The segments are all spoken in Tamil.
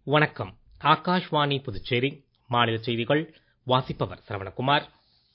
வணக்கம் ஆகாஷ்வாணி புதுச்சேரி மாநில செய்திகள் வாசிப்பவர் சரவணகுமார்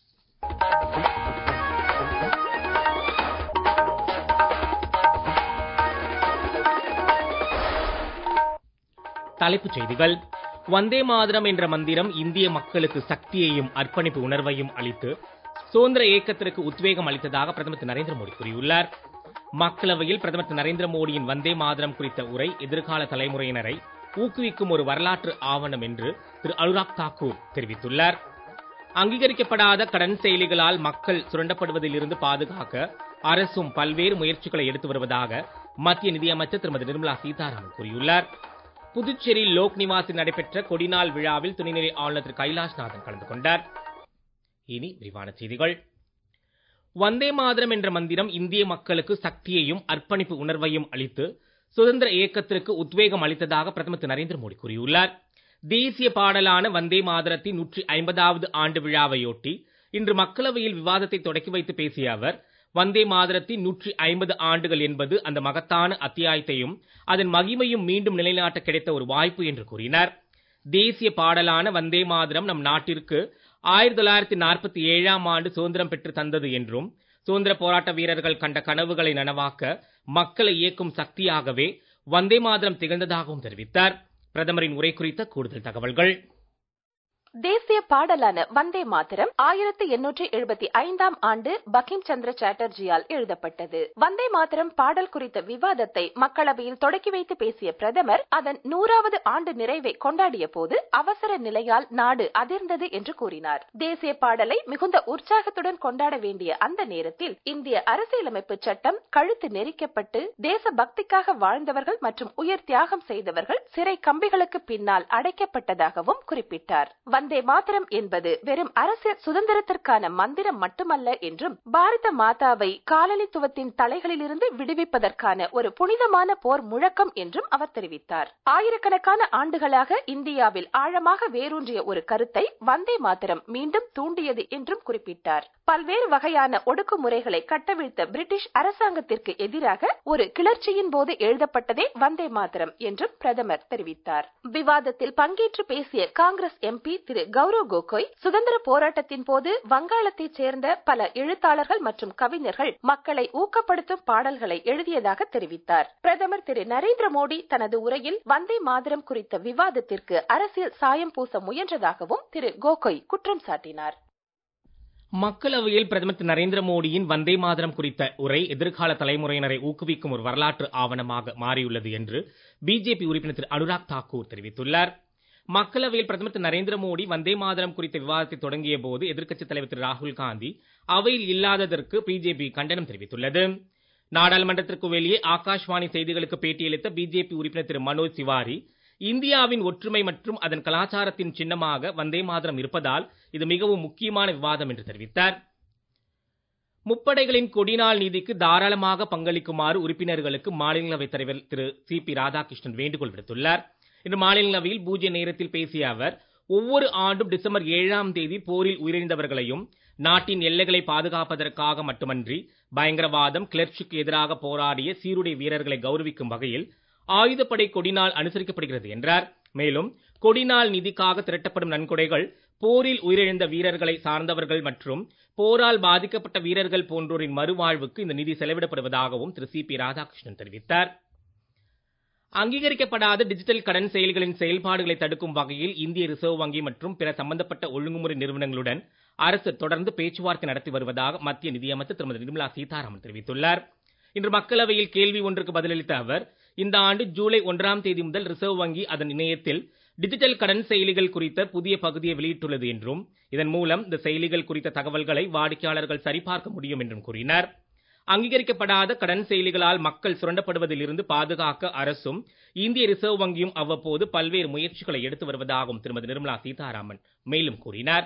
தலைப்புச் செய்திகள் வந்தே மாதரம் என்ற மந்திரம் இந்திய மக்களுக்கு சக்தியையும் அர்ப்பணிப்பு உணர்வையும் அளித்து சுதந்திர இயக்கத்திற்கு உத்வேகம் அளித்ததாக பிரதமர் திரு நரேந்திர மோடி கூறியுள்ளார் மக்களவையில் பிரதமர் திரு நரேந்திர மோடியின் வந்தே மாதரம் குறித்த உரை எதிர்கால தலைமுறையினரை ஊக்குவிக்கும் ஒரு வரலாற்று ஆவணம் என்று திரு அனுராக் தாக்கூர் தெரிவித்துள்ளார் அங்கீகரிக்கப்படாத கடன் செயலிகளால் மக்கள் சுரண்டப்படுவதிலிருந்து பாதுகாக்க அரசும் பல்வேறு முயற்சிகளை எடுத்து வருவதாக மத்திய நிதியமைச்சர் திருமதி நிர்மலா சீதாராமன் கூறியுள்ளார் புதுச்சேரி லோக் நிவாசில் நடைபெற்ற கொடிநாள் விழாவில் துணைநிலை ஆளுநர் திரு கைலாஷ்நாதன் கலந்து கொண்டார் இனி விரிவான செய்திகள் வந்தே மாதரம் என்ற மந்திரம் இந்திய மக்களுக்கு சக்தியையும் அர்ப்பணிப்பு உணர்வையும் அளித்து சுதந்திர இயக்கத்திற்கு உத்வேகம் அளித்ததாக பிரதமர் திரு நரேந்திர மோடி கூறியுள்ளார் தேசிய பாடலான வந்தே மாதரத்தின் நூற்றி ஐம்பதாவது ஆண்டு விழாவையொட்டி இன்று மக்களவையில் விவாதத்தை தொடக்கி வைத்து பேசிய அவர் வந்தே மாதரத்தின் நூற்றி ஐம்பது ஆண்டுகள் என்பது அந்த மகத்தான அத்தியாயத்தையும் அதன் மகிமையும் மீண்டும் நிலைநாட்ட கிடைத்த ஒரு வாய்ப்பு என்று கூறினார் தேசிய பாடலான வந்தே மாதரம் நம் நாட்டிற்கு ஆயிரத்தி தொள்ளாயிரத்தி நாற்பத்தி ஏழாம் ஆண்டு சுதந்திரம் பெற்று தந்தது என்றும் சுதந்திர போராட்ட வீரர்கள் கண்ட கனவுகளை நனவாக்க மக்களை இயக்கும் சக்தியாகவே வந்தே மாதரம் திகழ்ந்ததாகவும் தெரிவித்தார் பிரதமரின் உரை குறித்த கூடுதல் தகவல்கள் தேசிய பாடலான வந்தே மாதரம் ஆயிரத்தி எண்ணூற்றி எழுபத்தி ஐந்தாம் ஆண்டு பகிம் சந்திர சாட்டர்ஜியால் எழுதப்பட்டது வந்தே மாதரம் பாடல் குறித்த விவாதத்தை மக்களவையில் தொடக்கி வைத்து பேசிய பிரதமர் அதன் நூறாவது ஆண்டு நிறைவை கொண்டாடிய போது அவசர நிலையால் நாடு அதிர்ந்தது என்று கூறினார் தேசிய பாடலை மிகுந்த உற்சாகத்துடன் கொண்டாட வேண்டிய அந்த நேரத்தில் இந்திய அரசியலமைப்பு சட்டம் கழுத்து நெரிக்கப்பட்டு தேச பக்திக்காக வாழ்ந்தவர்கள் மற்றும் உயிர் தியாகம் செய்தவர்கள் சிறை கம்பிகளுக்கு பின்னால் அடைக்கப்பட்டதாகவும் குறிப்பிட்டார் வந்தே மாதரம் என்பது வெறும் அரசியல் சுதந்திரத்திற்கான மந்திரம் மட்டுமல்ல என்றும் பாரத மாதாவை காலனித்துவத்தின் தலைகளிலிருந்து விடுவிப்பதற்கான ஒரு புனிதமான போர் முழக்கம் என்றும் அவர் தெரிவித்தார் ஆயிரக்கணக்கான ஆண்டுகளாக இந்தியாவில் ஆழமாக வேரூன்றிய ஒரு கருத்தை வந்தே மாதரம் மீண்டும் தூண்டியது என்றும் குறிப்பிட்டார் பல்வேறு வகையான ஒடுக்குமுறைகளை கட்டவிழ்த்த பிரிட்டிஷ் அரசாங்கத்திற்கு எதிராக ஒரு கிளர்ச்சியின் போது எழுதப்பட்டதே வந்தே மாதரம் என்றும் பிரதமர் தெரிவித்தார் விவாதத்தில் பங்கேற்று பேசிய காங்கிரஸ் எம்பி திரு கௌரவ் கோகோய் சுதந்திர போராட்டத்தின் போது வங்காளத்தைச் சேர்ந்த பல எழுத்தாளர்கள் மற்றும் கவிஞர்கள் மக்களை ஊக்கப்படுத்தும் பாடல்களை எழுதியதாக தெரிவித்தார் பிரதமர் திரு நரேந்திர மோடி தனது உரையில் வந்தே மாதரம் குறித்த விவாதத்திற்கு அரசியல் சாயம் பூச முயன்றதாகவும் திரு கோகோய் குற்றம் சாட்டினார் மக்களவையில் பிரதமர் திரு நரேந்திர மோடியின் வந்தே மாதரம் குறித்த உரை எதிர்கால தலைமுறையினரை ஊக்குவிக்கும் ஒரு வரலாற்று ஆவணமாக மாறியுள்ளது என்று பிஜேபி உறுப்பினர் திரு அனுராக் தாக்கூர் தெரிவித்துள்ளார் மக்களவையில் பிரதமர் திரு நரேந்திர மோடி வந்தே மாதரம் குறித்த விவாதத்தை தொடங்கிய போது எதிர்க்கட்சித் தலைவர் திரு ராகுல் காந்தி அவையில் இல்லாததற்கு பிஜேபி கண்டனம் தெரிவித்துள்ளது நாடாளுமன்றத்திற்கு வெளியே ஆகாஷ்வாணி செய்திகளுக்கு பேட்டியளித்த பிஜேபி உறுப்பினர் திரு மனோஜ் திவாரி இந்தியாவின் ஒற்றுமை மற்றும் அதன் கலாச்சாரத்தின் சின்னமாக வந்தே மாதரம் இருப்பதால் இது மிகவும் முக்கியமான விவாதம் என்று தெரிவித்தார் முப்படைகளின் கொடிநாள் நீதிக்கு தாராளமாக பங்களிக்குமாறு உறுப்பினர்களுக்கு மாநிலங்களவைத் தலைவர் திரு சி பி ராதாகிருஷ்ணன் வேண்டுகோள் விடுத்துள்ளார் இன்று மாநிலங்களவையில் பூஜ்ய நேரத்தில் பேசிய அவர் ஒவ்வொரு ஆண்டும் டிசம்பர் ஏழாம் தேதி போரில் உயிரிழந்தவர்களையும் நாட்டின் எல்லைகளை பாதுகாப்பதற்காக மட்டுமன்றி பயங்கரவாதம் கிளர்ச்சிக்கு எதிராக போராடிய சீருடை வீரர்களை கௌரவிக்கும் வகையில் ஆயுதப்படை கொடிநாள் அனுசரிக்கப்படுகிறது என்றார் மேலும் கொடிநாள் நிதிக்காக திரட்டப்படும் நன்கொடைகள் போரில் உயிரிழந்த வீரர்களை சார்ந்தவர்கள் மற்றும் போரால் பாதிக்கப்பட்ட வீரர்கள் போன்றோரின் மறுவாழ்வுக்கு இந்த நிதி செலவிடப்படுவதாகவும் திரு சி பி ராதாகிருஷ்ணன் தெரிவித்தார் அங்கீகரிக்கப்படாத டிஜிட்டல் கடன் செயல்களின் செயல்பாடுகளை தடுக்கும் வகையில் இந்திய ரிசர்வ் வங்கி மற்றும் பிற சம்பந்தப்பட்ட ஒழுங்குமுறை நிறுவனங்களுடன் அரசு தொடர்ந்து பேச்சுவார்த்தை நடத்தி வருவதாக மத்திய நிதியமைச்சர் திருமதி நிர்மலா சீதாராமன் தெரிவித்துள்ளார் இன்று மக்களவையில் கேள்வி ஒன்றுக்கு பதிலளித்த அவர் இந்த ஆண்டு ஜூலை ஒன்றாம் தேதி முதல் ரிசர்வ் வங்கி அதன் இணையத்தில் டிஜிட்டல் கடன் செயலிகள் குறித்த புதிய பகுதியை வெளியிட்டுள்ளது என்றும் இதன் மூலம் இந்த செயலிகள் குறித்த தகவல்களை வாடிக்கையாளர்கள் சரிபார்க்க முடியும் என்றும் கூறினார் அங்கீகரிக்கப்படாத கடன் செயலிகளால் மக்கள் சுரண்டப்படுவதிலிருந்து பாதுகாக்க அரசும் இந்திய ரிசர்வ் வங்கியும் அவ்வப்போது பல்வேறு முயற்சிகளை எடுத்து வருவதாகவும் திருமதி நிர்மலா சீதாராமன் மேலும் கூறினார்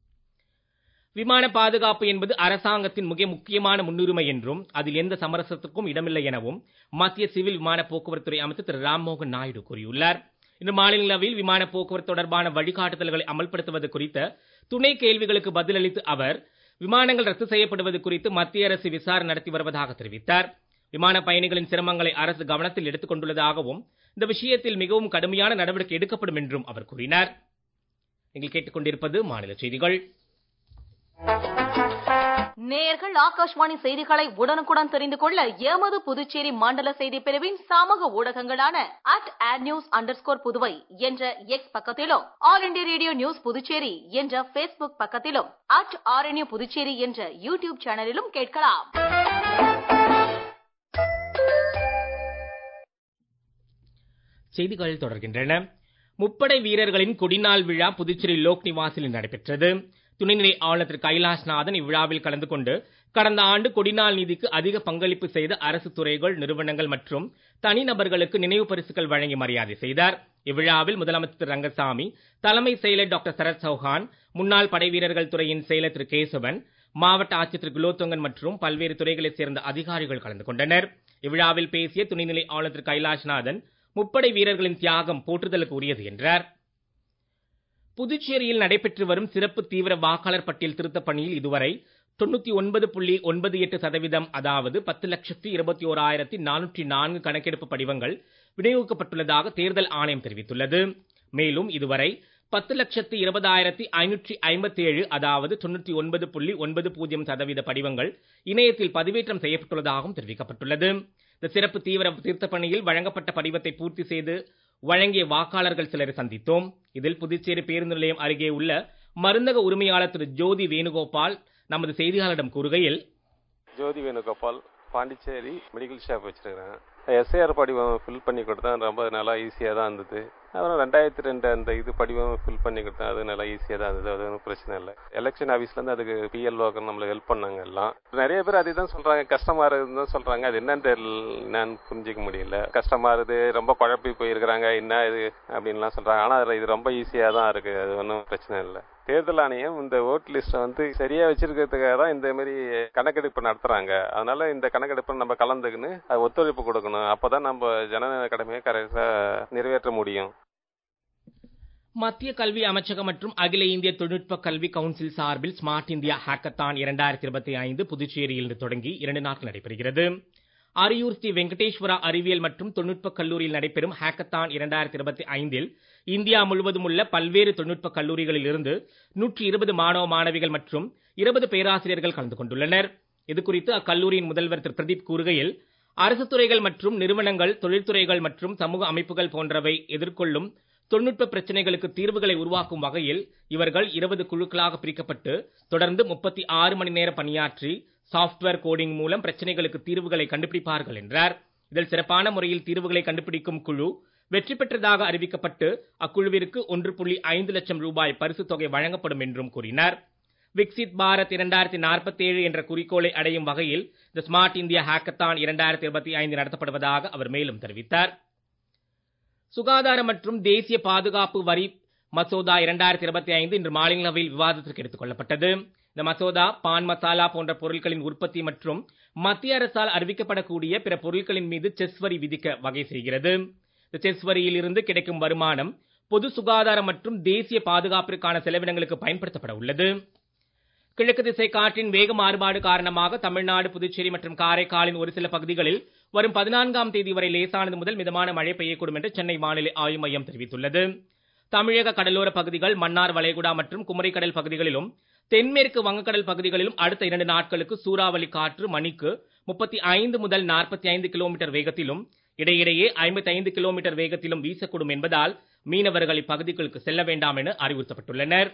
விமான பாதுகாப்பு என்பது அரசாங்கத்தின் மிக முக்கியமான முன்னுரிமை என்றும் அதில் எந்த சமரசத்துக்கும் இடமில்லை எனவும் மத்திய சிவில் விமான போக்குவரத்துறை அமைச்சர் திரு ராம்மோகன் நாயுடு கூறியுள்ளார் இன்று மாநிலங்களவையில் விமான போக்குவரத்து தொடர்பான வழிகாட்டுதல்களை அமல்படுத்துவது குறித்த துணை கேள்விகளுக்கு பதிலளித்து அவர் விமானங்கள் ரத்து செய்யப்படுவது குறித்து மத்திய அரசு விசாரணை நடத்தி வருவதாக தெரிவித்தார் விமான பயணிகளின் சிரமங்களை அரசு கவனத்தில் எடுத்துக் கொண்டுள்ளதாகவும் இந்த விஷயத்தில் மிகவும் கடுமையான நடவடிக்கை எடுக்கப்படும் என்றும் அவர் கூறினார் நீங்கள் கேட்டுக்கொண்டிருப்பது மாநில செய்திகள் நேயர்கள் ஆகாஷ்வாணி செய்திகளை உடனுக்குடன் தெரிந்து கொள்ள எமது புதுச்சேரி மண்டல செய்தி பிரிவின் சமூக ஊடகங்களான at at news under Puduvai என்ற எக்ஸ் பக்கத்திலும் All India Radio News Puducherry என்ற பேஸ்புக் பக்கத்திலும் அட் ஆர்என்யூ புதுச்சேரி என்ற யூடியூப் சேனலிலும் கேட்கலாம் செய்திகள் தொடர்கின்றன முப்படை வீரர்களின் கொடிநாள் விழா புதுச்சேரி லோக் நிவாசில் நடைபெற்றது துணைநிலை ஆளுநர் திரு கைலாஷ்நாதன் இவ்விழாவில் கலந்து கொண்டு கடந்த ஆண்டு கொடிநாள் நிதிக்கு அதிக பங்களிப்பு செய்த அரசு துறைகள் நிறுவனங்கள் மற்றும் தனிநபர்களுக்கு நினைவு பரிசுகள் வழங்கி மரியாதை செய்தார் இவ்விழாவில் முதலமைச்சர் திரு ரங்கசாமி தலைமை செயலர் டாக்டர் சரத் சௌஹான் முன்னாள் படை வீரர்கள் துறையின் செயலர் திரு கேசவன் மாவட்ட ஆட்சியர் திரு குலோத்துங்கன் மற்றும் பல்வேறு துறைகளைச் சேர்ந்த அதிகாரிகள் கலந்து கொண்டனர் இவ்விழாவில் பேசிய துணைநிலை ஆளுநர் திரு கைலாஷ்நாதன் முப்படை வீரர்களின் தியாகம் போற்றுதலுக்கு உரியது என்றார் புதுச்சேரியில் நடைபெற்று வரும் சிறப்பு தீவிர வாக்காளர் பட்டியல் திருத்தப் பணியில் இதுவரை தொண்ணூத்தி ஒன்பது புள்ளி ஒன்பது எட்டு சதவீதம் அதாவது பத்து லட்சத்து இருபத்தி ஓராயிரத்தி நானூற்றி நான்கு கணக்கெடுப்பு படிவங்கள் விநியோகிக்கப்பட்டுள்ளதாக தேர்தல் ஆணையம் தெரிவித்துள்ளது மேலும் இதுவரை பத்து லட்சத்து இருபதாயிரத்தி ஐநூற்றி ஐம்பத்தி ஏழு அதாவது தொண்ணூற்றி ஒன்பது புள்ளி ஒன்பது பூஜ்ஜியம் சதவீத படிவங்கள் இணையத்தில் பதிவேற்றம் செய்யப்பட்டுள்ளதாகவும் தெரிவிக்கப்பட்டுள்ளது இந்த சிறப்பு தீவிர திருத்தப் பணியில் வழங்கப்பட்ட படிவத்தை பூர்த்தி செய்து வழங்கிய வாக்காளர்கள் சிலரை சந்தித்தோம் இதில் புதுச்சேரி பேருந்து நிலையம் அருகே உள்ள மருந்தக உரிமையாளர் திரு ஜோதி வேணுகோபால் நமது செய்தியாளரிடம் கூறுகையில் ஜோதி வேணுகோபால் பாண்டிச்சேரி மெடிக்கல் ஷாப் வச்சிருக்கிறேன் எஸ்ஏஆர் படிவம் ஃபில் பண்ணி கொடுத்தேன் ரொம்ப நல்லா ஈஸியாக தான் இருந்தது அப்புறம் ரெண்டாயிரத்தி ரெண்டு அந்த இது படிவம் ஃபில் பண்ணி கொடுத்தேன் அது நல்லா ஈஸியாக தான் இருந்தது அது ஒன்றும் பிரச்சனை இல்லை எலெக்ஷன் ஆஃபீஸ்லேருந்து அதுக்கு பிஎல்ஓக்கு நம்மளுக்கு ஹெல்ப் பண்ணாங்க எல்லாம் நிறைய பேர் அதே தான் சொல்கிறாங்க கஷ்டமாக இருக்குதுன்னு தான் சொல்கிறாங்க அது என்னன்னு தெரியல என்னன்னு புரிஞ்சிக்க முடியல கஷ்டமாக இருக்குது ரொம்ப குழப்பி போயிருக்கிறாங்க என்ன இது அப்படின்லாம் சொல்கிறாங்க ஆனால் அதில் இது ரொம்ப ஈஸியாக தான் இருக்குது அது ஒன்றும் பிரச்சனை இல்லை தேர்தல் ஆணையம் இந்த ஓட் லிஸ்ட்டை வந்து சரியா வச்சிருக்கிறதுக்காக தான் இந்த மாதிரி கணக்கெடுப்பு நடத்துறாங்க அதனால இந்த கணக்கெடுப்பு நம்ம கலந்துக்குன்னு அது ஒத்துழைப்பு கொடுக்கணும் அப்பதான் நம்ம ஜனநாயக கடமையை கரெக்டா நிறைவேற்ற முடியும் மத்திய கல்வி அமைச்சகம் மற்றும் அகில இந்திய தொழில்நுட்ப கல்வி கவுன்சில் சார்பில் ஸ்மார்ட் இந்தியா ஹேக்கத்தான் இரண்டாயிரத்தி இருபத்தி ஐந்து புதுச்சேரியில் இன்று தொடங்கி இரண்டு நாட்கள் நடைபெறுகிறது அரியூர் ஸ்ரீ வெங்கடேஸ்வரா அறிவியல் மற்றும் தொழில்நுட்ப கல்லூரியில் நடைபெறும் ஹேக்கத்தான் இரண்டாயிரத்தி இருபத்தி ஐந்தில் இந்தியா முழுவதும் உள்ள பல்வேறு தொழில்நுட்ப கல்லூரிகளில் இருந்து நூற்றி இருபது மாணவ மாணவிகள் மற்றும் இருபது பேராசிரியர்கள் கலந்து கொண்டுள்ளனர் இதுகுறித்து அக்கல்லூரியின் முதல்வர் திரு பிரதீப் கூறுகையில் அரசு துறைகள் மற்றும் நிறுவனங்கள் தொழில்துறைகள் மற்றும் சமூக அமைப்புகள் போன்றவை எதிர்கொள்ளும் தொழில்நுட்ப பிரச்சனைகளுக்கு தீர்வுகளை உருவாக்கும் வகையில் இவர்கள் இருபது குழுக்களாக பிரிக்கப்பட்டு தொடர்ந்து முப்பத்தி ஆறு மணி நேரம் பணியாற்றி சாப்ட்வேர் கோடிங் மூலம் பிரச்சனைகளுக்கு தீர்வுகளை கண்டுபிடிப்பார்கள் என்றார் இதில் சிறப்பான முறையில் தீர்வுகளை கண்டுபிடிக்கும் குழு வெற்றி பெற்றதாக அறிவிக்கப்பட்டு அக்குழுவிற்கு ஒன்று புள்ளி ஐந்து லட்சம் ரூபாய் பரிசுத் தொகை வழங்கப்படும் என்றும் கூறினார் விக்சித் பாரத் இரண்டாயிரத்தி நாற்பத்தி ஏழு என்ற குறிக்கோளை அடையும் வகையில் இந்த ஸ்மார்ட் இந்தியா ஹேக்கத்தான் இரண்டாயிரத்தி இருபத்தி ஐந்து நடத்தப்படுவதாக அவர் மேலும் தெரிவித்தார் சுகாதார மற்றும் தேசிய பாதுகாப்பு வரி மசோதா இரண்டாயிரத்தி இருபத்தி ஐந்து இன்று மாநிலங்களவையில் விவாதத்திற்கு எடுத்துக் கொள்ளப்பட்டது இந்த மசோதா பான் மசாலா போன்ற பொருட்களின் உற்பத்தி மற்றும் மத்திய அரசால் அறிவிக்கப்படக்கூடிய பிற பொருட்களின் மீது செஸ் வரி விதிக்க வகை செய்கிறது இந்த செஸ் வரியில் இருந்து கிடைக்கும் வருமானம் பொது சுகாதாரம் மற்றும் தேசிய பாதுகாப்பிற்கான செலவினங்களுக்கு பயன்படுத்தப்பட உள்ளது கிழக்கு திசை காற்றின் வேக மாறுபாடு காரணமாக தமிழ்நாடு புதுச்சேரி மற்றும் காரைக்காலின் ஒரு சில பகுதிகளில் வரும் பதினான்காம் தேதி வரை லேசானது முதல் மிதமான மழை பெய்யக்கூடும் என்று சென்னை வானிலை ஆய்வு மையம் தெரிவித்துள்ளது தமிழக கடலோர பகுதிகள் மன்னார் வளைகுடா மற்றும் குமரிக்கடல் பகுதிகளிலும் தென்மேற்கு வங்கக்கடல் பகுதிகளிலும் அடுத்த இரண்டு நாட்களுக்கு சூறாவளி காற்று மணிக்கு முப்பத்தி ஐந்து முதல் நாற்பத்தி ஐந்து கிலோமீட்டர் வேகத்திலும் இடையிடையே ஐம்பத்தி ஐந்து கிலோமீட்டர் வேகத்திலும் வீசக்கூடும் என்பதால் மீனவர்கள் இப்பகுதிகளுக்கு செல்ல வேண்டாம் என அறிவுறுத்தப்பட்டுள்ளனர்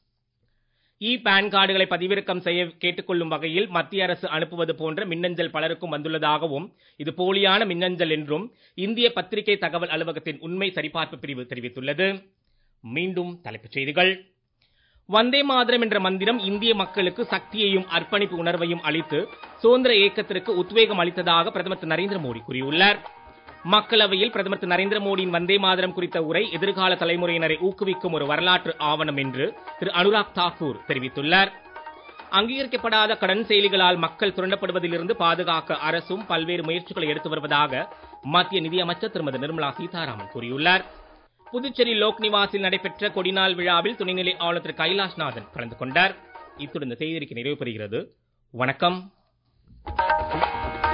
இ பான் கார்டுகளை பதிவிறக்கம் செய்ய கேட்டுக்கொள்ளும் வகையில் மத்திய அரசு அனுப்புவது போன்ற மின்னஞ்சல் பலருக்கும் வந்துள்ளதாகவும் இது போலியான மின்னஞ்சல் என்றும் இந்திய பத்திரிகை தகவல் அலுவலகத்தின் உண்மை சரிபார்ப்பு பிரிவு தெரிவித்துள்ளது மீண்டும் தலைப்புச் செய்திகள் வந்தே மாதரம் என்ற மந்திரம் இந்திய மக்களுக்கு சக்தியையும் அர்ப்பணிப்பு உணர்வையும் அளித்து சுதந்திர இயக்கத்திற்கு உத்வேகம் அளித்ததாக பிரதமர் திரு நரேந்திர மோடி கூறியுள்ளார் மக்களவையில் பிரதமர் திரு நரேந்திர மோடியின் வந்தே மாதரம் குறித்த உரை எதிர்கால தலைமுறையினரை ஊக்குவிக்கும் ஒரு வரலாற்று ஆவணம் என்று திரு அனுராக் தாக்கூர் தெரிவித்துள்ளார் அங்கீகரிக்கப்படாத கடன் செயலிகளால் மக்கள் சுரண்டப்படுவதிலிருந்து பாதுகாக்க அரசும் பல்வேறு முயற்சிகளை எடுத்து வருவதாக மத்திய நிதியமைச்சர் திருமதி நிர்மலா சீதாராமன் கூறியுள்ளார் புதுச்சேரி லோக் நிவாசில் நடைபெற்ற கொடிநாள் விழாவில் துணைநிலை ஆளுநர் திரு கைலாஷ்நாதன் கலந்து கொண்டார் இத்துடன் இந்த செய்திக்கு நிறைவு பெறுகிறது வணக்கம்